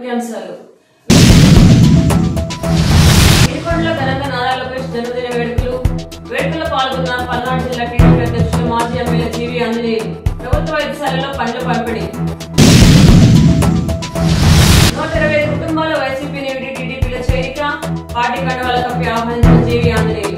ముఖ్యాంశాలు ఇరుకొండలో ఘనంగా నారా లోకేష్ జన్మదిన వేడుకలు వేడుకల్లో పాల్గొన్న పల్నాడు జిల్లా టీడీపీ అధ్యక్షులు మాజీ ఎమ్మెల్యే జీవీ ఆంజనేయులు ప్రభుత్వ వైద్యశాలలో పండ్ల పంపిణీ నూట ఇరవై ఐదు కుటుంబాల వైసీపీ నుండి టీడీపీలో చేరిక పార్టీ కండవాల కప్పి ఆహ్వానించిన జీవీ ఆంజనేయులు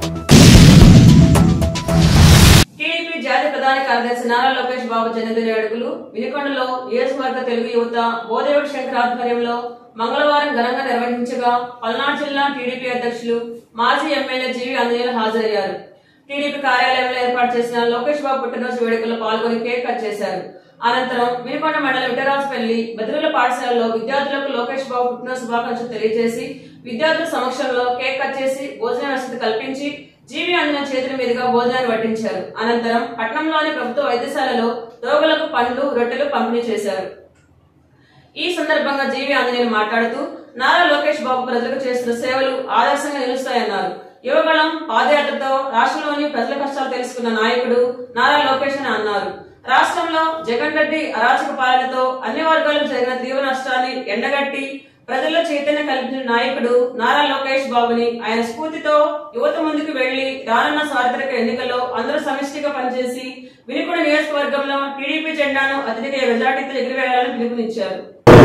టీడీపీ జాతీయ ప్రధాన కార్యదర్శి నారా లోకేష్ బాబు జన్మదిన వేడుకలు వినుకొండలో నియోజకవర్గ తెలుగు యువత బోదేవుడు శంకర్ ఆధ్వర్యంలో మంగళవారం ఘనంగా నిర్వహించగా పల్నాడు జిల్లా టీడీపీ అధ్యక్షులు మాజీ ఎమ్మెల్యే జీవి ఆంజనేయులు హాజరయ్యారు టీడీపీ కార్యాలయంలో ఏర్పాటు చేసిన లోకేష్ బాబు పుట్టినరోజు వేడుకల్లో పాల్గొని కేక్ కట్ చేశారు అనంతరం వినుకొండ మండలం విటరాజపల్లి బదిరుల పాఠశాలలో విద్యార్థులకు లోకేష్ బాబు పుట్టినరోజు శుభాకాంక్షలు తెలియజేసి విద్యార్థుల సమక్షంలో కేక్ కట్ చేసి భోజన వసతి కల్పించి జీవి అందిన చేతుల మీదుగా భోజనాన్ని వడ్డించారు అనంతరం పట్నంలోని ప్రభుత్వ వైద్యశాలలో రోగులకు పండ్లు రొట్టెలు పంపిణీ చేశారు ఈ సందర్భంగా జీవి ఆంజనేయులు మాట్లాడుతూ నారా లోకేష్ బాబు ప్రజలకు చేస్తున్న సేవలు ఆదర్శంగా నిలుస్తాయన్నారు యువగళం పాదయాత్రతో రాష్ట్రంలోని ప్రజల కష్టాలు తెలుసుకున్న నాయకుడు నారా లోకేష్ అని అన్నారు రాష్ట్రంలో జగన్ రెడ్డి అరాచక పాలనతో అన్ని వర్గాలకు జరిగిన తీవ్ర నష్టాన్ని ఎండగట్టి ప్రజల్లో చైతన్యం కల్పించిన నాయకుడు నారా లోకేష్ బాబుని ఆయన స్ఫూర్తితో యువత ముందుకు వెళ్లి రానున్న సార్వత్రిక ఎన్నికల్లో అందరూ సమిష్టిగా పనిచేసి వినుకొండ నియోజకవర్గంలో టీడీపీ జెండాను అత్యధిక మెజార్టీతో ఎగురవేయాలని పిలుపునిచ్చారు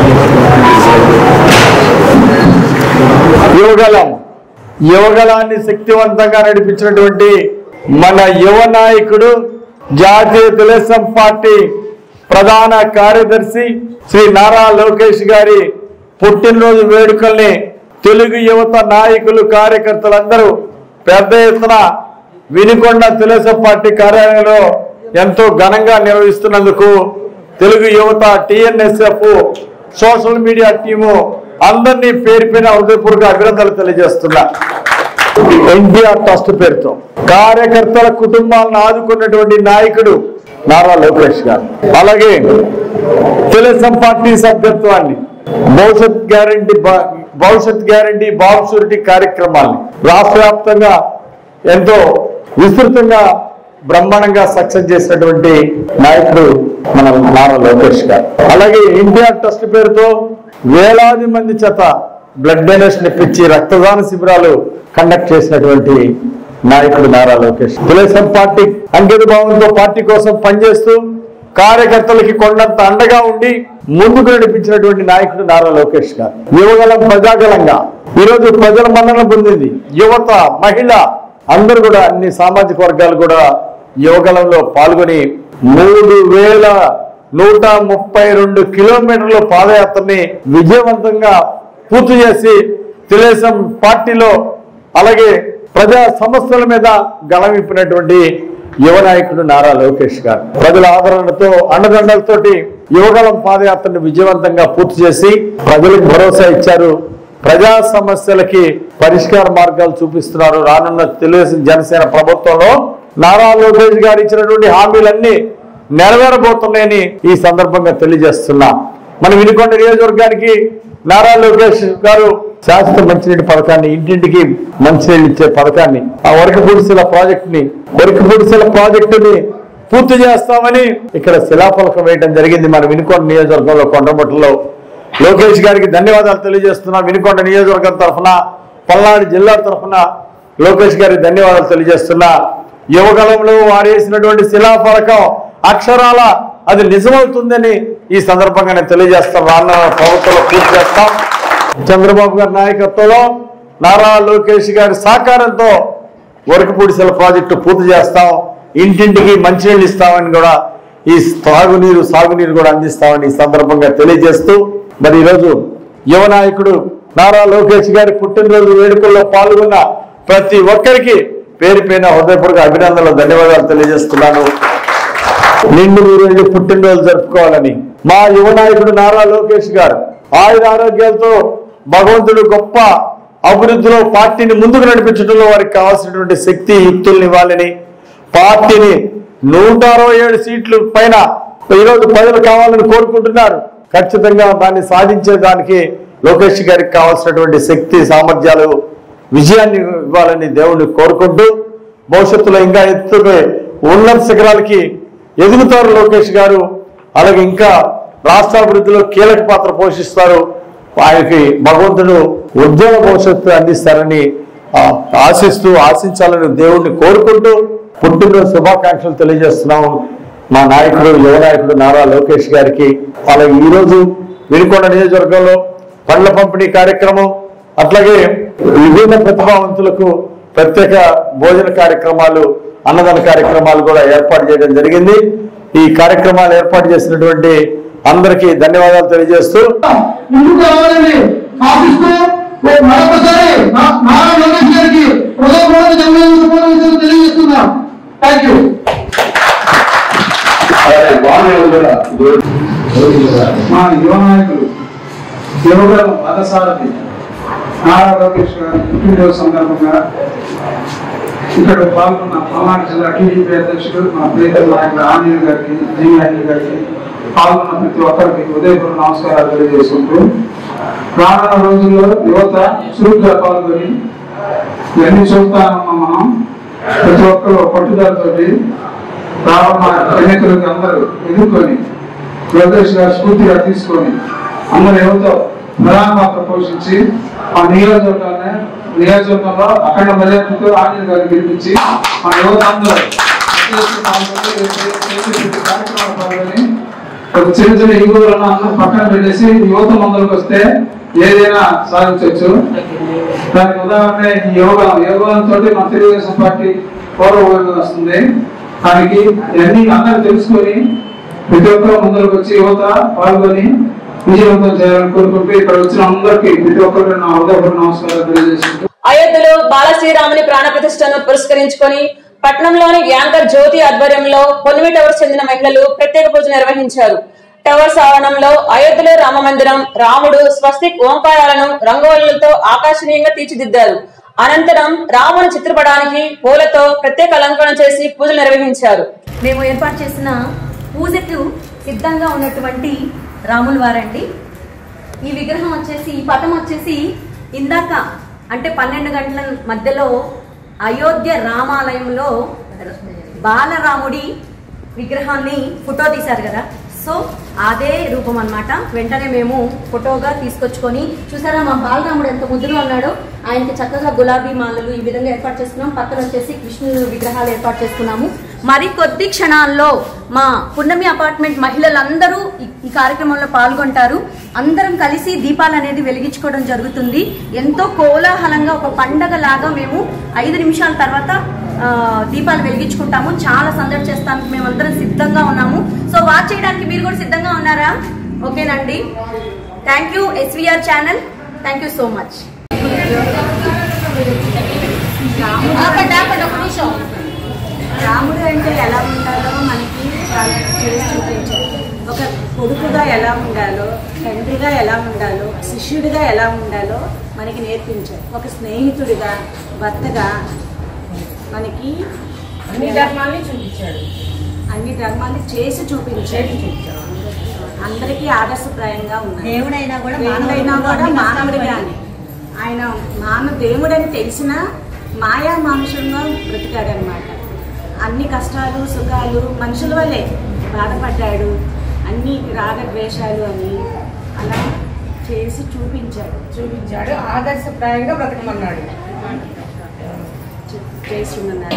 యువగలం యువగలాన్ని శక్తివంతంగా నడిపించినటువంటి మన యువ నాయకుడు జాతీయ తెలుగుదేశం పార్టీ ప్రధాన కార్యదర్శి శ్రీ నారా లోకేష్ గారి పుట్టినరోజు వేడుకల్ని తెలుగు యువత నాయకులు కార్యకర్తలందరూ పెద్ద ఎత్తున వినుకొండ తెలుగుదేశం పార్టీ కార్యాలయంలో ఎంతో ఘనంగా నిర్వహిస్తున్నందుకు తెలుగు యువత టిఎన్ఎస్ఎఫ్ సోషల్ మీడియా టీము అందరినీ పేరు పేరు హృదయపూర్వక అభినందనలు తెలియజేస్తున్నా ఎన్టీఆర్ ట్రస్ట్ పేరుతో కార్యకర్తల కుటుంబాలను ఆదుకున్నటువంటి నాయకుడు నారా లోకేష్ గారు అలాగే తెలుగుదేశం పార్టీ సభ్యత్వాన్ని భవిష్యత్ గ్యారంటీ భవిష్యత్ గ్యారంటీ బాబు షూరిటీ కార్యక్రమాల్ని రాష్ట్ర వ్యాప్తంగా ఎంతో విస్తృతంగా బ్రహ్మాండంగా సక్సెస్ చేసినటువంటి నాయకుడు మన నారా లోకేష్ గారు అలాగే ఎన్టీఆర్ ట్రస్ట్ పేరుతో వేలాది మంది చేత బ్లడ్ డొనేషన్ ఇప్పించి రక్తదాన శిబిరాలు కండక్ట్ చేసినటువంటి నాయకుడు నారా లోకేష్ తెలుగుదేశం పార్టీ అంకిత భావంతో పార్టీ కోసం పనిచేస్తూ కార్యకర్తలకి కొండంత అండగా ఉండి ముందుకు నడిపించినటువంటి నాయకుడు నారా లోకేష్ గారు యువగలం ప్రజాగలంగా ఈరోజు ప్రజల మన్నన పొందింది యువత మహిళ అందరూ కూడా అన్ని సామాజిక వర్గాలు కూడా యువగలంలో పాల్గొని మూడు వేల నూట ముప్పై రెండు కిలోమీటర్ల పాదయాత్రని విజయవంతంగా పూర్తి చేసి తెలుగుదేశం పార్టీలో అలాగే ప్రజా సమస్యల మీద గళమిప్పినటువంటి యువ నాయకుడు నారా లోకేష్ గారు ప్రజల ఆదరణతో అండదండలతోటి యువగలం పాదయాత్రను విజయవంతంగా పూర్తి చేసి ప్రజలకు భరోసా ఇచ్చారు ప్రజా సమస్యలకి పరిష్కార మార్గాలు చూపిస్తున్నారు రానున్న తెలుగుదేశం జనసేన ప్రభుత్వంలో నారా లోకేష్ గారు ఇచ్చినటువంటి హామీలన్నీ నెరవేరబోతున్నాయని ఈ సందర్భంగా తెలియజేస్తున్నా మన వినుకొండ నియోజకవర్గానికి నారా లోకేష్ గారు శాశ్వత మంచినీటి పథకాన్ని ఇంటింటికి మంచినీళ్ళు ఇచ్చే పథకాన్ని ఆ వరకు పొడిసెల ప్రాజెక్ట్ ని వరకు పొడిసెల ప్రాజెక్టుని పూర్తి చేస్తామని ఇక్కడ శిలాఫలకం వేయడం జరిగింది మన వినుకొండ నియోజకవర్గంలో కొండమట్టులో లోకేష్ గారికి ధన్యవాదాలు తెలియజేస్తున్నా వినుకొండ నియోజకవర్గం తరఫున పల్నాడు జిల్లా తరఫున లోకేష్ గారికి ధన్యవాదాలు తెలియజేస్తున్నా యువకాలంలో వారు వేసినటువంటి శిలాఫలకం అక్షరాల అది నిజమవుతుందని ఈ సందర్భంగా నేను తెలియజేస్తాను రానున్న ప్రభుత్వంలో పూర్తి చేస్తాం చంద్రబాబు గారి నాయకత్వంలో నారా లోకేష్ గారి సహకారంతో వరకపూడిసెల ప్రాజెక్టు పూర్తి చేస్తాం ఇంటింటికి మంచినీళ్ళు ఇస్తామని కూడా ఈ తాగునీరు సాగునీరు కూడా అందిస్తామని ఈ సందర్భంగా తెలియజేస్తూ మరి ఈరోజు యువ నాయకుడు నారా లోకేష్ గారి పుట్టినరోజు వేడుకల్లో పాల్గొన్న ప్రతి ఒక్కరికి పేరు పేరున హృదయపూర్వక అభినందనలు ధన్యవాదాలు తెలియజేస్తున్నాను నిండు నూరేళ్లు పుట్టినరోజు జరుపుకోవాలని మా యువ నాయకుడు నారా లోకేష్ గారు ఆయుర ఆరోగ్యాలతో భగవంతుడు గొప్ప అభివృద్ధిలో పార్టీని ముందుకు నడిపించడంలో వారికి కావాల్సినటువంటి శక్తి యుక్తుల్ని ఇవ్వాలని పార్టీని నూట అరవై ఏడు సీట్లు పైన ఈరోజు ప్రజలు కావాలని కోరుకుంటున్నారు ఖచ్చితంగా దాన్ని సాధించేదానికి లోకేష్ గారికి కావాల్సినటువంటి శక్తి సామర్థ్యాలు విజయాన్ని ఇవ్వాలని దేవుణ్ణి కోరుకుంటూ భవిష్యత్తులో ఇంకా ఎత్తుకు ఉన్నత శిఖరాలకి ఎదుగుతారు లోకేష్ గారు అలాగే ఇంకా రాష్ట్రాభివృద్ధిలో కీలక పాత్ర పోషిస్తారు ఆయనకి భగవంతుడు ఉజ్వల భవిష్యత్తు అందిస్తారని ఆ, ఆశిస్తూ ఆశించాలని దేవుణ్ణి కోరుకుంటూ పుట్టినరోజు శుభాకాంక్షలు తెలియజేస్తున్నాము మా నాయకుడు యువ నాయకుడు నారా లోకేష్ గారికి అలాగే ఈరోజు వినుకొండ నియోజకవర్గంలో పండ్ల పంపిణీ కార్యక్రమం అట్లాగే విభిన్న ప్రతిభావంతులకు ప్రత్యేక భోజన కార్యక్రమాలు అన్నదాన కార్యక్రమాలు కూడా ఏర్పాటు చేయడం జరిగింది ఈ కార్యక్రమాలు ఏర్పాటు చేసినటువంటి అందరికీ ధన్యవాదాలు తెలియజేస్తూ ముందుకు రావాలని ఆశిస్తూ ఓ మరొకసారి నా- నారా లోకేష్ గారికి హృదయపూర్వక ధన్యవాదాలు తెలియజేస్తున్నాం థ్యాంక్ యూ మా యువ నాయకులు యువకుల మతసారథి నారా లోకేష్ గారి పుట్టినరోజు సందర్భంగా ఇక్కడ పాల్గొన్న పల్నాడు జిల్లా టీడీపీ అధ్యక్షుడు మా ప్రియతమ నాయకులు ఆంజనేయ గారికి జీవనాయుడు గారికి పాల్గొన్న ప్రతి ఒక్కరికి ఉదయపూర్వ నమస్కారాలు తెలియజేసుకుంటూ రానున్న రోజుల్లో యువత చురుగ్గా పాల్గొని ఇవన్నీ చూస్తానమ్మా మనం ప్రతి ఒక్కరు పట్టుదలతోటి రానున్న ఎన్నికలకు అందరూ ఎదుర్కొని లోకేష్ గారు స్ఫూర్తిగా తీసుకొని అందరు యువత ప్రధాన పాత్ర పోషించి ఆ నియోజకవర్గాన్ని నియోజకవర్గంలో అఖండ మెజార్టీతో ఆంజనేయ గారిని గెలిపించి మా యువత అందరూ పెద్ద ఎత్తున పాల్గొని చేసేటువంటి కార్యక్రమాలు పాల్గొని ఒక చిన్న చిన్న ఈగోలను అందరూ పక్కన పెట్టేసి యువత ముందరకు వస్తే ఏదైనా సాధించవచ్చు దానికి ఉదాహరణ ఈ యోగా యోగాలతో మన తెలుగుదేశం పార్టీ పూర్వ వస్తుంది దానికి ఇవన్నీ అందరూ తెలుసుకొని ప్రతి ఒక్కరు ముందరకు వచ్చి యువత పాల్గొని విజయవంతం చేయాలని కోరుకుంటూ ఇక్కడ వచ్చిన అందరికీ ప్రతి ఒక్కరికి నా హృదయపూర్వక నమస్కారాలు తెలియజేసుకుంటూ అయోధ్యలో బాలశ్రీరాముని ప్రాణ ప్రతిష్టను పురస్కరించుకొని పట్నంలోని యాంకర్ జ్యోతి ఆధ్వర్యంలో పొన్నిమి టవర్స్ చెందిన మహిళలు ప్రత్యేక పూజ నిర్వహించారు టవర్స్ ఆవరణంలో అయోధ్యలో రామ మందిరం రాముడు స్వస్తిక్ ఓంకారాలను రంగవల్లులతో ఆకర్షణీయంగా తీర్చిదిద్దారు అనంతరం రాముని చిత్రపటానికి పూలతో ప్రత్యేక అలంకరణ చేసి పూజలు నిర్వహించారు మేము ఏర్పాటు చేసిన పూజకు సిద్ధంగా ఉన్నటువంటి రాముల వారండి ఈ విగ్రహం వచ్చేసి ఈ పటం వచ్చేసి ఇందాక అంటే పన్నెండు గంటల మధ్యలో అయోధ్య రామాలయంలో బాలరాముడి విగ్రహాన్ని ఫోటో తీశారు కదా సో అదే రూపం అన్నమాట వెంటనే మేము ఫోటోగా తీసుకొచ్చుకొని చూసారా మా బాలరాముడు ఎంత ముద్దుగా ఉన్నాడో ఆయనకి చక్కగా గులాబీ మాలలు ఈ విధంగా ఏర్పాటు చేసుకున్నాం పక్కన వచ్చేసి కృష్ణుడు విగ్రహాలు ఏర్పాటు చేసుకున్నాము మరి కొద్ది క్షణాల్లో మా పున్నమి అపార్ట్మెంట్ మహిళలందరూ ఈ- ఈ కార్యక్రమంలో పాల్గొంటారు అందరం కలిసి దీపాలు అనేది వెలిగించుకోవడం జరుగుతుంది ఎంతో కోలాహలంగా ఒక పండగ లాగా మేము ఐదు నిమిషాల తర్వాత ఆ, దీపాలు వెలిగించుకుంటాము చాలా సందడి చేస్తానికి మేమందరం సిద్ధంగా ఉన్నాము సో వాచ్ చేయడానికి మీరు కూడా సిద్ధంగా ఉన్నారా ఓకేనండి thank you SVR channel thank you so much Ramudu అంటే ఎలా ఉండాలో మనకి వాళ్ళు చేసి చూపించారు ఒక కొడుకుగా ఎలా ఉండాలో తండ్రిగా ఎలా ఉండాలో శిష్యుడిగా ఎలా ఉండాలో మనకి నేర్పించారు ఒక స్నేహితుడిగా భర్తగా మనకి అన్ని ధర్మాల్ని చూపించాడు అన్ని ధర్మాలు చేసి చూపించారు అందరికీ ఆదర్శప్రాయంగా ఉన్నారు దేవుడైనా కూడా దేవుడైనా కూడా మానవుడిగానే ఆయన మాన దేవుడని తెలిసినా మాయా మానుషంగా బ్రతికాడనమాట అన్ని కష్టాలు సుఖాలు మనుషుల వల్లే బాధపడ్డాడు అన్ని రాగద్వేషాలు అని అలా చేసి చూపించాడు చూపించాడు ఆదర్శప్రాయంగా బ్రతకమన్నాడు చేస్తున్నారు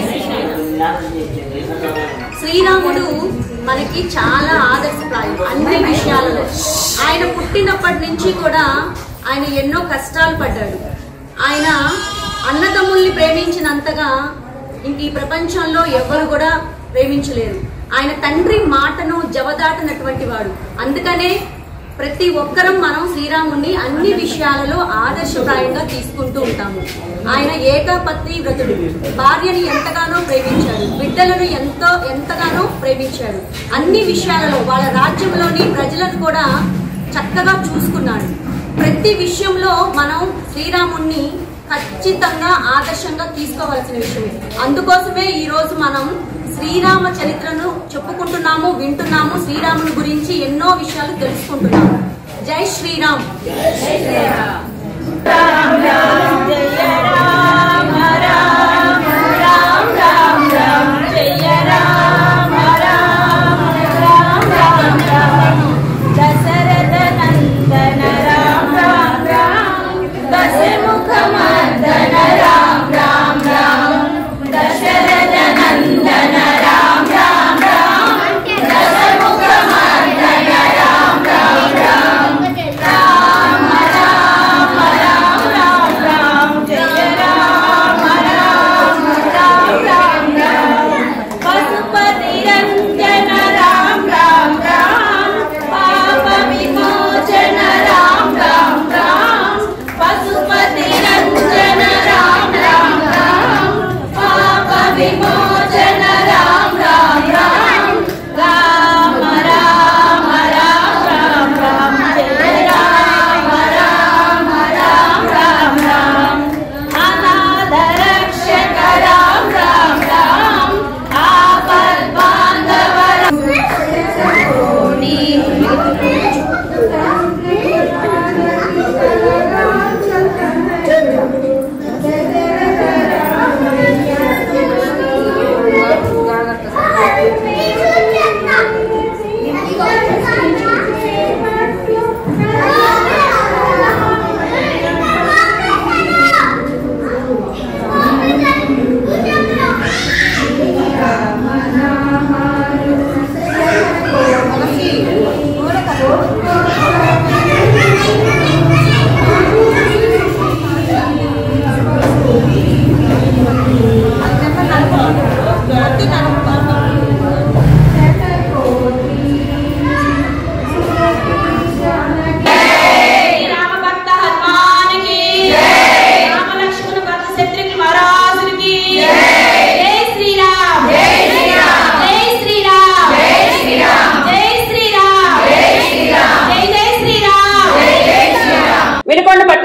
శ్రీరాముడు మనకి చాలా ఆదర్శప్రాయం అన్ని విషయాలలో ఆయన పుట్టినప్పటి నుంచి కూడా ఆయన ఎన్నో కష్టాలు పడ్డాడు ఆయన అన్నదమ్ముల్ని ప్రేమించినంతగా ఇంక ఈ ప్రపంచంలో ఎవరు కూడా ప్రేమించలేరు ఆయన తండ్రి మాటను జవదాటనటువంటి వాడు అందుకనే ప్రతి ఒక్కరం మనం శ్రీరాముణ్ణి అన్ని విషయాలలో ఆదర్శప్రాయంగా తీసుకుంటూ ఉంటాము ఆయన ఏకాపత్ని వ్రతుడు భార్యని ఎంతగానో ప్రేమించాడు బిడ్డలను ఎంతో ఎంతగానో ప్రేమించాడు అన్ని విషయాలలో వాళ్ళ రాజ్యంలోని ప్రజలను కూడా చక్కగా చూసుకున్నాడు ప్రతి విషయంలో మనం శ్రీరాముణ్ణి ఖచ్చితంగా ఆదర్శంగా తీసుకోవాల్సిన విషయమే అందుకోసమే ఈ రోజు మనం శ్రీరామ చరిత్రను చెప్పుకుంటున్నాము వింటున్నాము శ్రీరాముని గురించి ఎన్నో విషయాలు తెలుసుకుంటున్నాము జై శ్రీరామ్ దశరథ నందన రామ రామ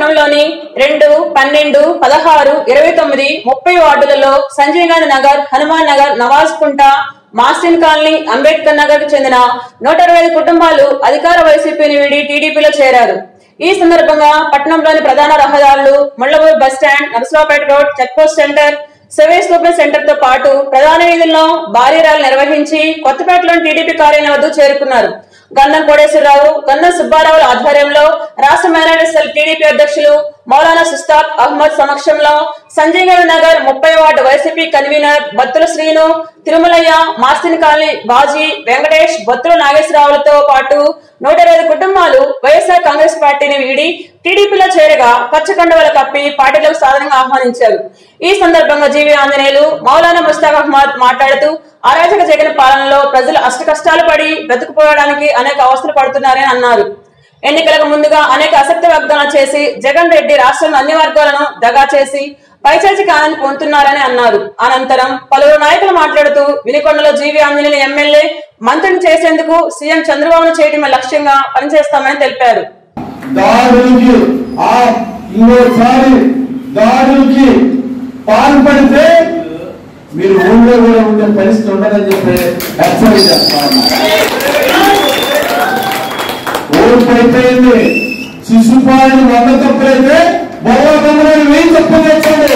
పట్టణంలోని రెండు పన్నెండు పదహారు ఇరవై తొమ్మిది ముప్పై వార్డులలో సంజయ్ గాంధీ నగర్ హనుమాన్ నగర్ నవాజ్ కుంట మాస్టిన్ కాలనీ అంబేద్కర్ నగర్ కు చెందిన నూట ఇరవై ఐదు కుటుంబాలు అధికార వైసీపీని వీడి టీడీపీలో చేరారు ఈ సందర్భంగా పట్టణంలోని ప్రధాన రహదారులు Mullaburu bus stand Narasaraopet road check post centre service open centre తో పాటు ప్రధాన వీధుల్లో భారీ ర్యాలీ నిర్వహించి కొత్తపేటలోని టీడీపీ కార్యాలయం వద్దకు చేరుకున్నారు గంధం కోటేశ్వరరావు గంధం సుబ్బారావుల ఆధ్వర్యంలో రాష్ట్ర మైనారిటీ సెల్ టీడీపీ అధ్యక్షులు మౌలానా సుస్తాక్ అహ్మద్ సమక్షంలో సంజయ్ గాంధీ నగర్ ముప్పై ward YCP convener Battula Srinu Tirumalaiah Mastin colony Baji Venkatesh Battula నాగేశ్వరరావులతో పాటు నూట ఇరవై కుటుంబాలు వైఎస్ఆర్ కాంగ్రెస్ పార్టీని వీడి టీడీపీలో చేరగా పచ్చ కండువలు కప్పి పార్టీలకు సాధారణంగా ఆహ్వానించారు ఈ సందర్భంగా జీవి ఆంజనేయులు మౌలానా ముస్తాక్ అహ్మద్ మాట్లాడుతూ అరాచక జగన్ పాలనలో ప్రజలు అష్ట కష్టాలు పడి బ్రతుకుపోవడానికి అనేక అవస్థలు పడుతున్నారని అన్నారు ఎన్నికలకు ముందుగా అనేక అసత్య వాగ్దానాలు చేసి జగన్ రెడ్డి రాష్ట్రంలో అన్ని వర్గాలను దగా చేసి పైచాచికి ఆనందం పొందుతున్నారని అన్నారు అనంతరం పలువురు నాయకులు మాట్లాడుతూ వినికొండలో జీవి ఆంజనేయులు ఎమ్మెల్యే మంత్రిని చేసేందుకు సీఎం చంద్రబాబును చేయడమే లక్ష్యంగా పనిచేస్తామని తెలిపారు దాడులకి ఆ ఇంకోసారి దాడులకి పాల్పడితే మీరు ఊళ్ళో కూడా ఉండే పరిస్థితి ఉండదని చెప్పి హెచ్చరిక చేస్తా ఉన్నా ఓటు అయిపోయింది శిశుపాలని వంద తప్పులైతే బొల్ల తమ్ముడు వెయ్యి తప్పులు తెచ్చాడు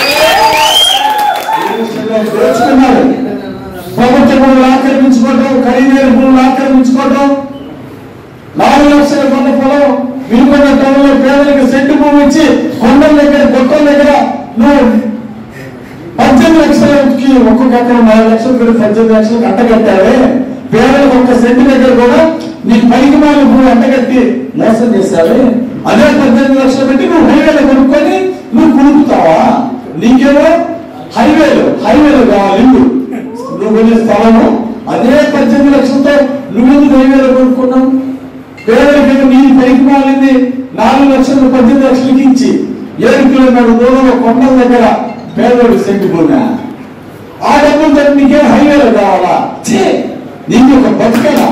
దోచుకున్నారు ప్రభుత్వ భూములు ఆక్రమించుకోవటం ఖరీదైన భూములు ఆక్రమించుకోవటం నాలుగు లక్షల కొండ పొలం వినుకొండ టౌన్లో పేదలకు సెంటు భూమి ఇచ్చి కొండల దగ్గర గొట్టల దగ్గర నువ్వు పద్దెనిమిది లక్షలకి ఒక్కొక్క ఎకరం నాలుగు లక్షలు కూడా పద్దెనిమిది లక్షలకు అంటగట్టావే పేదలకు ఒక్క సెంటు దగ్గర కూడా నీ పైకి మాలి భూమి అంటగట్టి మోసం చేశావే అదే పద్దెనిమిది లక్షలు పెట్టి నువ్వు హైవేలు కొనుక్కొని నువ్వు కొనుక్కుతావా నీకేమో హైవేలు హైవేలు కావాలి ఇల్లు నువ్వు కొనే స్థలము అదే పద్దెనిమిది లక్షలతో నువ్వెందుకు హైవేలు కొనుక్కున్నావు పేదలకి నీ పైకి మాలింది నాలుగు లక్షలు పద్దెనిమిది లక్షలకి ఇచ్చి ఏడు కిలోమీటర్ దూరంలో కొండల దగ్గర పేదోడు సెంటు భూమి ఆ డబ్బులతో నీకేం హైవేలు కావాలా ఛీ! నీకు ఒక బతుకనా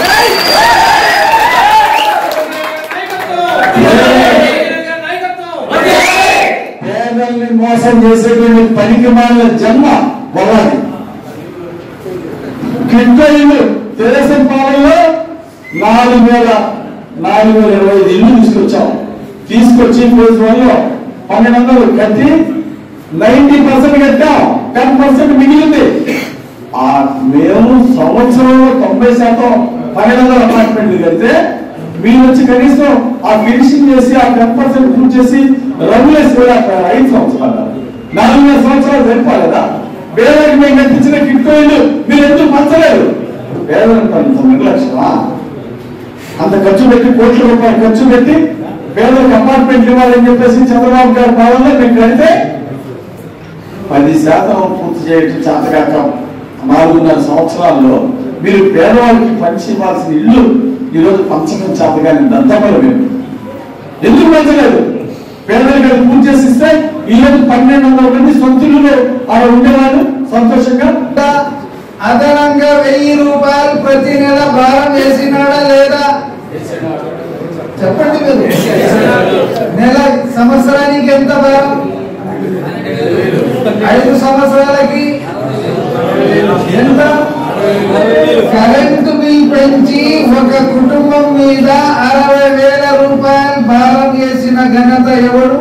పేదల్ని మోసం చేసేటువంటి పనికి మాలిన జన్మ వల్లాది కిట్టయిలు తెలుగుదేశం పాలనలో నాలుగు వేల నాలుగు వేల ఇరవై ఐదు ఇల్లు తీసుకొచ్చాం తీసుకొచ్చి ఫేజ్ వన్ లో పన్నెండు వందలు కట్టి నైన్టీ పర్సెంట్ కట్టాం టెన్ పర్సెంట్ మిగిలింది ఆ మేము సంవత్సరంలో తొంభై శాతం పన్నెండు వందల అపార్ట్మెంట్లు కడితే మీరు వచ్చి కనీసం ఆ ఫినిషింగ్ చేసి ఆ టెన్ పర్సెంట్ పూర్తి చేసి రంగులేసి కూడా ఐదు సంవత్సరాలు నాలుగున్నర సంవత్సరాలు సరిపోలేదా పేదలకు మేము కట్టించిన కిట్టోయిలు మీరు ఎందుకు పంచలేదు పేదలకు అంత నిర్లక్ష్యమా అంత ఖర్చు పెట్టి కోట్ల రూపాయలు ఖర్చు పెట్టి పేదలకు అపార్ట్మెంట్లు ఇవ్వాలని చెప్పేసి చంద్రబాబు గారి పాలనలో మేము కడితే పది శాతం పూర్తి చేయటం చేతకాక నాలుగున్నర సంవత్సరాల్లో మీరు పేదవాళ్ళకి పంచి ఇవ్వాల్సిన ఇల్లు ఈరోజు పంచడం చేతగాని దద్దమలు మేము ఎందుకు పంచలేదు పేదలకు అది పూర్తి చేసి ఇస్తే ఈ రోజు పన్నెండు వందల మంది సొంతులు ఆడ ఉండేవాళ్ళు సంతోషంగా అదనంగా వెయ్యి రూపాయలు ప్రతి నెల భారం వేసినాడా లేదా చెప్పండి మీరు నెల సంవత్సరానికి ఎంత భారం ఐదు సంవత్సరాలకి ఎంత కరెంటు బిల్ పెంచి ఒక కుటుంబం మీద అరవై వేల రూపాయలు భారం చేసిన ఘనత ఎవడు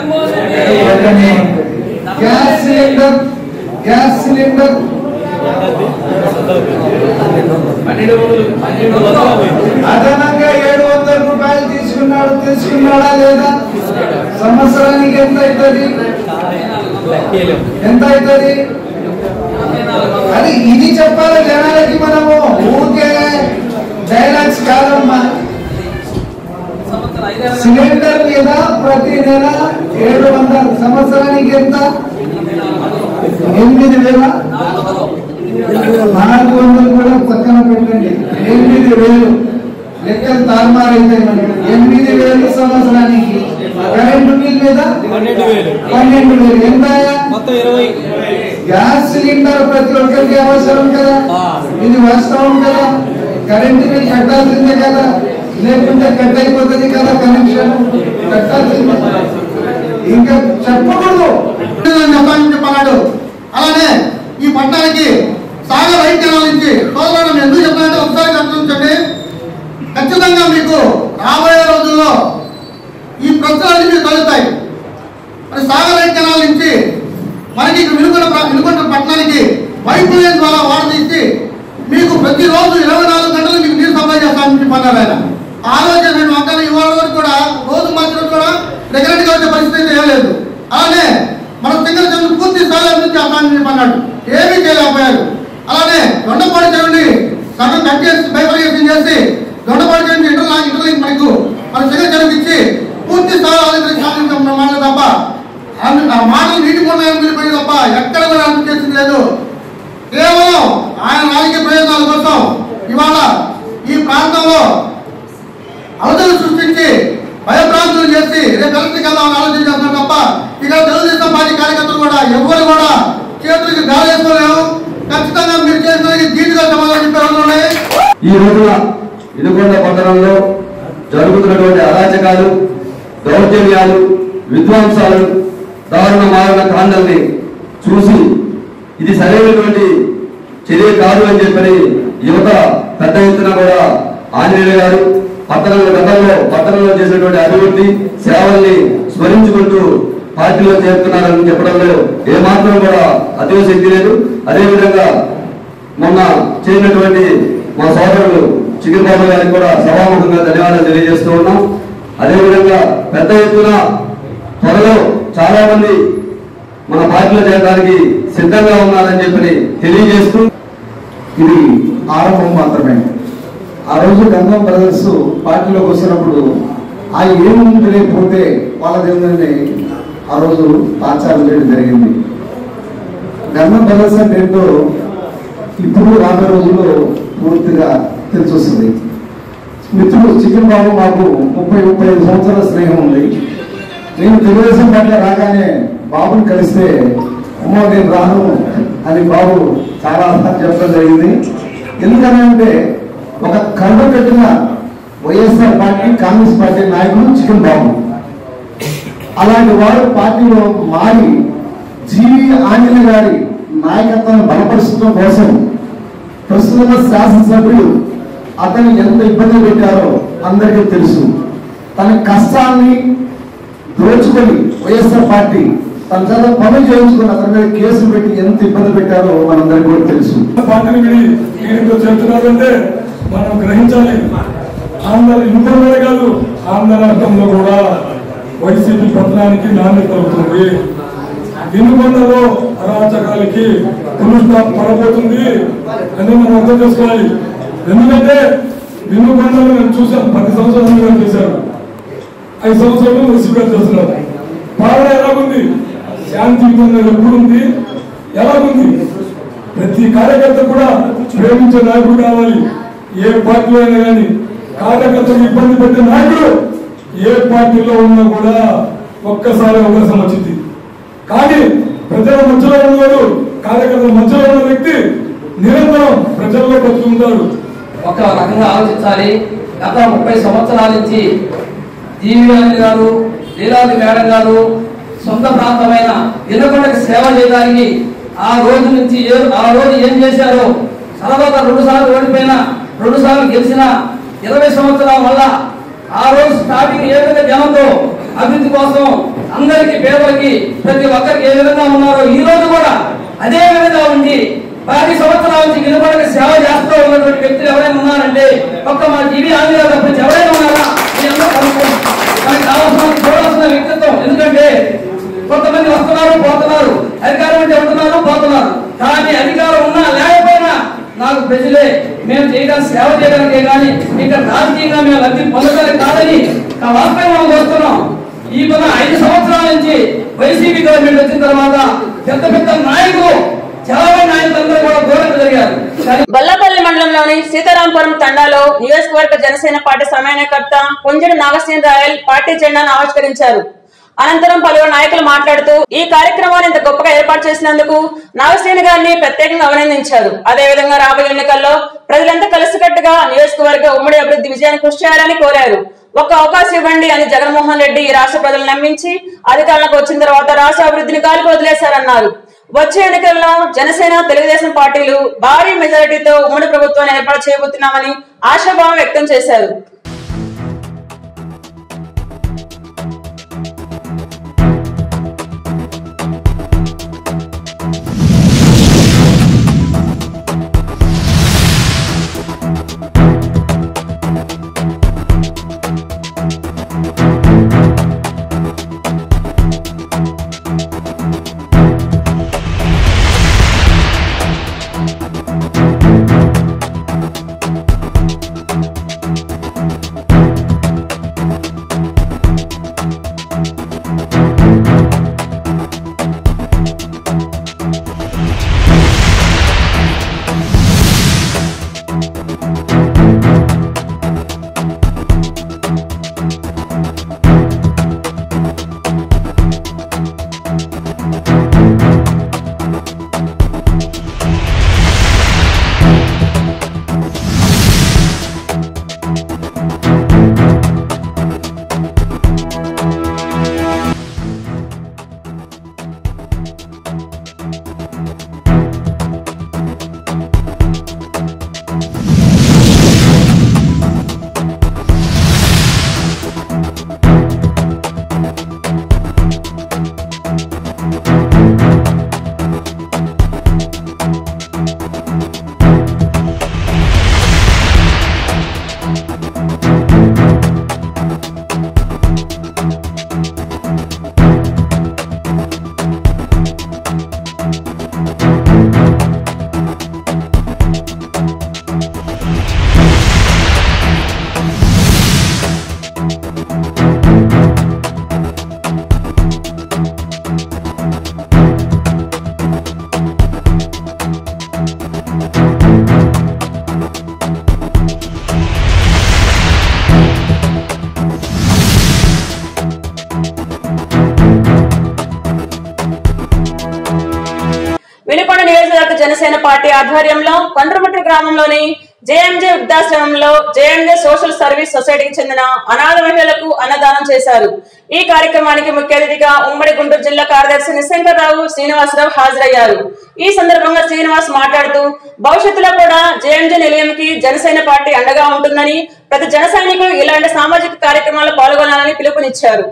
గ్యాస్ సిలిండర్ గ్యాస్ సిలిండర్ అదనంగా ఏడు వందల రూపాయలు తీసుకున్నాడు తీసుకున్నాడా లేదా సంవత్సరానికి ఎంత అవుతుంది ఎంత అవుతుంది అది ఇది చెప్పాలి జనాలకి మనము ఊరికే డైలాగ్స్ కాదమ్మా సిలిండర్ మీద ప్రతి నెల ఏడు వందల సంవత్సరానికి ఎంత ఎనిమిది వేల నాలుగు వందలు కూడా పక్కన పెట్టండి ఎనిమిది వేలు లెక్కలు తారుమారైతే మనకి ఎనిమిది వేలు సంవత్సరానికి కరెంటు బిల్ మీద పన్నెండు వేలు ఎంత గ్యాస్ సిలిండర్ ప్రతి ఒక్కరికి అవసరం కదా ఇది వాస్తవం కదా కరెంటు బిల్ కట్టాల్సిందే కదా లేకుంటే కట్ అయిపోతుంది కదా కనెక్షన్ కట్టాల్సింది ఇంకా చెప్పకూడదు చెప్పాలని చెప్పన్నాడు అలానే ఈ పట్టణానికి సాగర్ రైట్ కెనాల్ నుంచి సోదరుడు నేను ఎందుకు చెప్తానంటే ఒకసారి గమనించండి ఖచ్చితంగా మీకు రాబోయే రోజుల్లో ఈ ప్రశ్నలన్నీ మీకు కలుగుతాయి మరి సాగర్ రైట్ కెనాల్ నుంచి మనకి ఇక్కడ వినుకొండ ప్ర- వినుకొండ పట్టణానికి పైప్ లైన్ ద్వారా వాటర్ తీసి మీకు ప్రతిరోజు ఇరవై నాలుగు గంటలు మీకు నీరు సప్లై చేస్తామని చెప్పన్నారు ఆయన ఆలోచన వంకలు ఇవాళ వరకు కూడా రోజు మధ్యలో కూడా రెగ్యులర్గా వచ్చే పరిస్థితి అయితే ఏం లేదు అలానే మన సింగల్ చెరువు పూర్తి స్థాయిలో అభివృద్ధి చేస్తామని చెప్పన్నాడు ఏమీ చేయలేకపోయారు అలానే దొండపాడు చెరువుని సగం కట్ చేసి బైఫర్గేషన్ చేసి దొండపాడు చెరువుని ఇంటర్ ఇంటర్లింక్ మనకు మన సింగల్ చెరువుకి ఇచ్చి పూర్తి స్థాయిలో అభివృద్ధి సాధించాం మాట తప్ప అన్ని- ఆ మాటలు నీటి మూలం వెళ్ళిపోయి తప్ప ఎక్కడ కూడా అభివృద్ధి చేసింది లేదు కేవలం ఆయన రాజకీయ ప్రయోజనాల కోసం ఇవాళ ఈ ప్రాంతంలో అవధులు సృష్టించి భయభ్రాంతులు చేసి రేపు ఎలక్ట్రిక్ వెళ్దామని ఆలోచన చేస్తున్నారు తప్ప ఇక్కడ తెలుగుదేశం పార్టీ కార్యకర్తలు కూడా ఎవరు కూడా చేతులకి గాలి వేసుకోలేవు ఖచ్చితంగా మీరు చేసిన దీటుగా సమాధానం చెప్పే రోజులు ఉన్నాయి ఈ రోజున ఇనుకొండ పట్టణంలో జరుగుతున్నటువంటి అరాచకాలు దౌర్జన్యాలు విధ్వంసాలు దారుణ మారణ కాండల్ని చూసి ఇది సరైనటువంటి చర్య కాదు అని చెప్పని యువత పెద్ద ఎత్తున కూడా ఆంజనేయులు గారు పట్టణంలో గతంలో పట్టణంలో చేసినటువంటి అభివృద్ధి సేవల్ని స్మరించుకుంటూ పార్టీలో చేరుతున్నారని చెప్పడంలో ఏమాత్రం కూడా అతిశక్తి లేదు అదేవిధంగా మొన్న చేరినటువంటి మా సోదరుడు చికెన్ బాబు గారికి కూడా సభాముఖంగా ధన్యవాదాలు తెలియజేస్తూ ఉన్నాం అదేవిధంగా పెద్ద ఎత్తున త్వరలో చాలా మంది మన పార్టీలో చేరడానికి సిద్ధంగా ఉన్నారని చెప్పి తెలియజేస్తూ ఇది ఆరంభం మాత్రమే ఆ రోజు గంగం బ్రదర్స్ పార్టీలోకి వచ్చినప్పుడు ఆ ఏముంది తెలియకపోతే వాళ్ళది ఏంటంటే ఆ రోజు ఆచారం చేయడం జరిగింది గంగం బ్రదర్స్ అంటే ఏంటో ఇప్పుడు రాబోయే రోజుల్లో పూర్తిగా తెలిసి వస్తుంది మిత్రుడు చికెన్ బాబు మాకు ముప్పై ముప్పై ఐదు సంవత్సరాల స్నేహం ఉంది నేను తెలుగుదేశం పార్టీ రాగానే బాబుని కలిస్తే అమ్మో నేను రాను అని బాబు చాలా చెప్పడం జరిగింది ఎందుకని అంటే ఒక కళ్ళ పెట్టిన వైఎస్ఆర్ పార్టీ కాంగ్రెస్ పార్టీ నాయకుడు చికెన్ బాబు అలాంటి వారు పార్టీలో మారి జీవి ఆంజనేయ గారి నాయకత్వాన్ని బలపరచడం కోసం ప్రస్తుత శాసనసభ్యులు అతన్ని ఎంత ఇబ్బంది పెట్టారో అందరికీ తెలుసు తన కష్టాన్ని దోచుకొని వైఎస్ఆర్ పార్టీ తన చేత పనులు చేయించుకొని అతని మీద కేసులు పెట్టి ఎంత ఇబ్బంది పెట్టారో మనందరికీ కూడా తెలుసు పార్టీని విడి వీరితో చెప్తున్నారంటే మనం గ్రహించాలి ఆంధ్ర ఇంకొకరే కాదు ఆంధ్ర రాష్ట్రంలో కూడా వైసీపీ పతనానికి నాణ్యత అవుతుంది వినుకొండలో అరాచకాలకి పునఃస్థాపన పడబోతుంది అని మనం అర్థం చేసుకోవాలి ఎందుకంటే వినుకొండలో నేను చూశాను పది సంవత్సరాలుగా చేశారు ఐదు సంవత్సరాలు వైసీపీ గారు చేస్తున్నారు పాలన ఎలాగుంది శాంతియుతంగా ఎప్పుడుంది ఎలాగుంది ప్రతి కార్యకర్త కూడా ప్రేమించే నాయకుడు కావాలి ఏ పార్టీలో అయినా కానీ కార్యకర్తలు ఇబ్బంది పెట్టే నాయకుడు ఏ పార్టీలో ఉన్నా కూడా ఒక్కసారి అవకాశం వచ్చింది కానీ ప్రజల మధ్యలో ఉన్నవాడు కార్యకర్తల మధ్యలో ఉన్న వ్యక్తి నిరంతరం ప్రజల్లో బతుకుంటాడు ఒక రకంగా ఆలోచించాలి గత ముప్పై సంవత్సరాల నుంచి జీవీరాజు గారు లీలాది మేడం గారు సొంత ప్రాంతమైన వినకొండకి సేవ చేయడానికి ఆ రోజు నుంచి ఏ- ఆ రోజు ఏం చేశారో తర్వాత రెండు సార్లు ఓడిపోయినా రెండు సార్లు గెలిచిన ఇరవై సంవత్సరాల వల్ల ఆ రోజు స్టార్టింగ్ ఏ విధంగా జనంతో అభివృద్ధి కోసం అందరికీ పేదలకి ప్రతి ఒక్కరికి ఏ విధంగా ఉన్నారో ఈ రోజు కూడా అదే విధంగా ఉంది పది సంవత్సరాల నుంచి వినపడక సేవ చేస్తూ ఉన్నటువంటి వ్యక్తులు ఎవరైనా ఉన్నారంటే ఒక్క మా జీవి ఆంధ్ర తప్పించి ఎవరైనా ఉన్నారా మీ అందరూ కనుక్కోండి. మనకి కావాల్సిన చూడాల్సిన వ్యక్తిత్వం ఎందుకంటే కొంతమంది వస్తున్నారు పోతున్నారు అధికారం అంటే ఉంటున్నారు పోతున్నారు కానీ అధికారం ఉన్నా లేకపోయినా నాకు ప్రజలే మేము చేయడానికి సేవ చేయడానికే కానీ ఇక్కడ రాజకీయంగా మేము లబ్ధి పొందడానికి కాదని ఆ వాస్తవం మనం వస్తున్నాం ఈ మన ఐదు సంవత్సరాల నుంచి వైసీపీ గవర్నమెంట్ వచ్చిన తర్వాత పెద్ద పెద్ద నాయకులు చాలా మంది నాయకులందరూ కూడా దూరం జరిగారు కానీ బల్లపల్లి మండలంలోని సీతారాంపురం తండాలో నియోజకవర్గ జనసేన పార్టీ సమన్వయకర్త పొంజడి నాగసేన రాయల్ పార్టీ జెండాను ఆవిష్కరించారు అనంతరం పలువురు నాయకులు మాట్లాడుతూ ఈ కార్యక్రమాన్ని ఇంత గొప్పగా ఏర్పాటు చేసినందుకు నాగశ్రేణి గారిని ప్రత్యేకంగా అభినందించారు అదేవిధంగా రాబోయే ఎన్నికల్లో ప్రజలంతా కలిసికట్టుగా నియోజకవర్గ ఉమ్మడి అభివృద్ధి విజయాన్ని కృషి చేయాలని కోరారు ఒక అవకాశం ఇవ్వండి అని జగన్మోహన్ రెడ్డి ఈ రాష్ట్ర ప్రజలు నమ్మించి అధికారంలోకి వచ్చిన తర్వాత రాష్ట్ర అభివృద్ధిని గాలికి వదిలేశారన్నారు వచ్చే ఎన్నికల్లో జనసేన తెలుగుదేశం పార్టీలు భారీ మెజారిటీతో ఉమ్మడి ప్రభుత్వాన్ని ఏర్పాటు చేయబోతున్నామని ఆశాభావం వ్యక్తం చేశారు వినుకొండ నియోజకవర్గ జనసేన పార్టీ ఆధ్వర్యంలో కొండ్రమట్టి గ్రామంలోని జేఎంజే వృద్ధాశ్రమంలో జేఎంజే సోషల్ సర్వీస్ సొసైటీకి చెందిన అనాథ మహిళలకు అన్నదానం చేశారు ఈ కార్యక్రమానికి ముఖ్య అతిథిగా ఉమ్మడి గుంటూరు జిల్లా కార్యదర్శి నిశంకర్రావు శ్రీనివాసరావు హాజరయ్యారు ఈ సందర్భంగా శ్రీనివాస్ మాట్లాడుతూ భవిష్యత్తులో కూడా జేఎంజే నిలయంకి జనసేన పార్టీ అండగా ఉంటుందని ప్రతి జన సైనికులు ఇలాంటి సామాజిక కార్యక్రమాల్లో పాల్గొనాలని పిలుపునిచ్చారు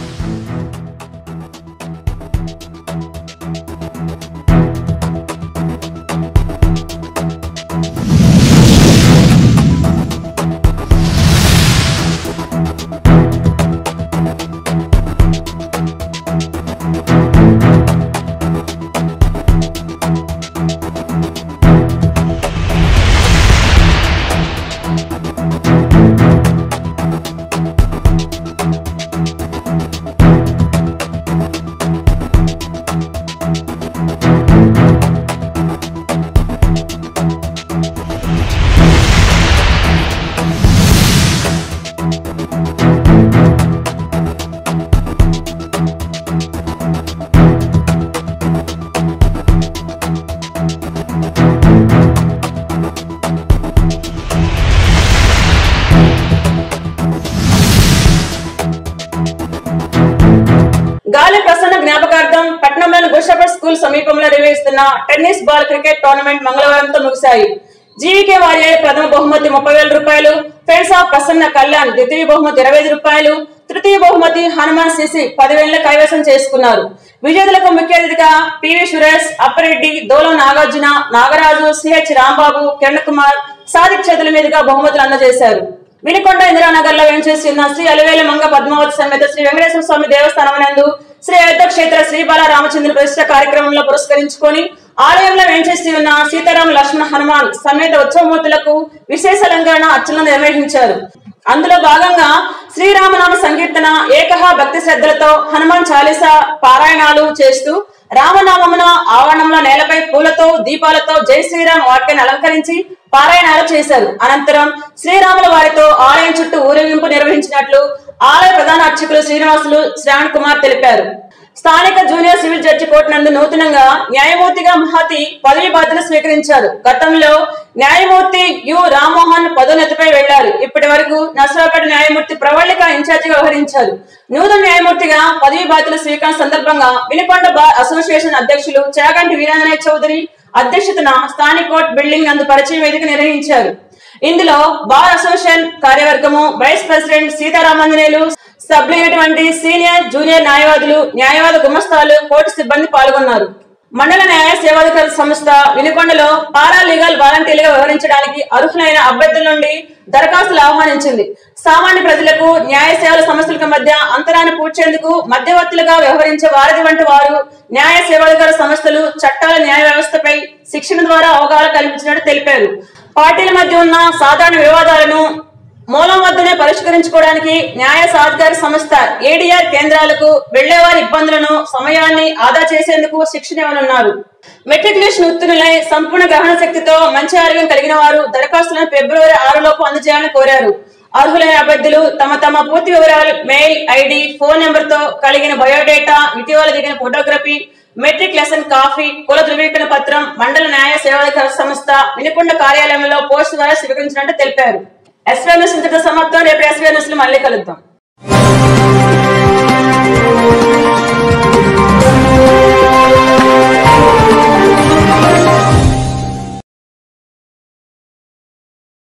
గాలి ప్రసన్న జ్ఞాపకార్థం పట్నంలోని బుషాపర్ స్కూల్ సమీపంలో నిర్వహిస్తున్న టెన్నిస్ బాల్ క్రికెట్ టోర్నమెంట్ మంగళవారంతో ముగిశాయి జీవికే వారియర్ ప్రథమ బహుమతి ముప్పై వేల రూపాయలు ఫ్రెండ్స్ ఆఫ్ ప్రసన్న కళ్యాణ్ ద్వితీయ బహుమతి ఇరవై ఐదు రూపాయలు తృతీయ బహుమతి హనుమాన్ సిసి పదివేల కైవసం చేసుకున్నారు విజేతలకు ముఖ్య అతిథిగా పివి సురేష్ అప్పిరెడ్డి దోలం నాగార్జున నాగరాజు సిహెచ్ రాంబాబు కిరణ్ కుమార్ సాదిక్ చేతుల మీదుగా బహుమతులు అందజేశారు వినుకొండ ఇందిరానగర్ లో వేంచేసి ఉన్న శ్రీ అలివేల మంగ పద్మావతి సమేత శ్రీ వెంకటేశ్వర స్వామి దేవస్థానం నందు శ్రీ అయోధ్య క్షేత్ర శ్రీ బాల రామచంద్ర ప్రతిష్ట కార్యక్రమంలో పురస్కరించుకొని ఆలయంలో వేంచేసి ఉన్న సీతారాం లక్ష్మణ హనుమాన్ సమేత ఉత్సవమూర్తులకు విశేష అలంకరణ అర్చనలు నిర్వహించారు అందులో భాగంగా శ్రీరామనామ సంకీర్తన ఏకహ భక్తి శ్రద్ధలతో హనుమాన్ చాలీసా పారాయణాలు చేస్తూ రామనామమున ఆవరణంలో నేలపై పూలతో దీపాలతో జై శ్రీరామ్ వాక్యాన్ని అలంకరించి పారాయణాలు చేశారు అనంతరం శ్రీరాముల వారితో ఆలయం చుట్టూ ఊరేగింపు నిర్వహించినట్లు ఆలయ ప్రధాన అర్చకులు శ్రీనివాసులు శ్రావణ్ కుమార్ తెలిపారు స్థానిక జూనియర్ సివిల్ జడ్జి కోర్టు నందు నూతనంగా న్యాయమూర్తిగా మహతి పదవి బాధ్యతలు స్వీకరించారు గతంలో న్యాయమూర్తి యు రామ్మోహన్ పదోన్నతిపై వెళ్లారు ఇప్పటి వరకు నర్సరావుపేట న్యాయమూర్తి ప్రవళిక ఇన్ఛార్జిగా వ్యవహరించారు నూతన న్యాయమూర్తిగా పదవి బాధ్యతల స్వీకారం సందర్భంగా వినుకొండ బార్ అసోసియేషన్ అధ్యక్షులు చాగంటి వీరాంజనేయ చౌదరి అధ్యక్షతన స్థానిక కోర్టు బిల్డింగ్ నందు పరిచయ వేదిక నిర్వహించారు ఇందులో బార్ అసోసియేషన్ కార్యవర్గము వైస్ ప్రెసిడెంట్ సీతారామాంజనేయులు సభ్యులైనటువంటి సీనియర్ జూనియర్ న్యాయవాదులు న్యాయవాద గుమస్తాలు కోర్టు సిబ్బంది పాల్గొన్నారు మండల న్యాయ సేవాధికార సంస్థ వినుకొండలో పారా లీగల్ వాలంటీర్లుగా వ్యవహరించడానికి అర్హులైన అభ్యర్థుల నుండి దరఖాస్తులు ఆహ్వానించింది సామాన్య ప్రజలకు న్యాయ సేవల సమస్యలకు మధ్య అంతరాన్ని పూడ్చేందుకు మధ్యవర్తులుగా వ్యవహరించే వారధి వంటి వారు న్యాయ సేవాధికార సంస్థలు చట్టాల న్యాయ వ్యవస్థపై శిక్షణ ద్వారా అవగాహన కల్పించినట్టు తెలిపారు పార్టీల మధ్య ఉన్న సాధారణ వివాదాలను మూలం వద్దనే పరిష్కరించుకోవడానికి న్యాయ సాధికార సంస్థ ఏడీఆర్ కేంద్రాలకు వెళ్లేవారి ఇబ్బందులను సమయాన్ని ఆదా చేసేందుకు శిక్షణ ఇవ్వనున్నారు మెట్రికులేషన్ ఉత్తీర్ణులై సంపూర్ణ గ్రహణ శక్తితో మంచి ఆరోగ్యం కలిగిన వారు దరఖాస్తులను ఫిబ్రవరి ఆరు లోపు అందజేయాలని కోరారు అర్హులైన అభ్యర్థులు తమ తమ పూర్తి వివరాలు మెయిల్ ఐడి ఫోన్ నెంబర్ తో కలిగిన బయోడేటా ఇటీవల దిగిన ఫోటోగ్రఫీ మెట్రిక్ లెసన్ కాఫీ కుల ధృవీకరణ పత్రం మండల న్యాయ సేవాధికార సంస్థ వినుకొండ కార్యాలయంలో పోస్ట్ ద్వారా స్వీకరించినట్టు తెలిపారు ఎస్వీఎన్ఎస్ ఇంతటితో సమాప్తం రేపు ఎస్వీఎన్ఎస్ మళ్ళీ కలుద్దాం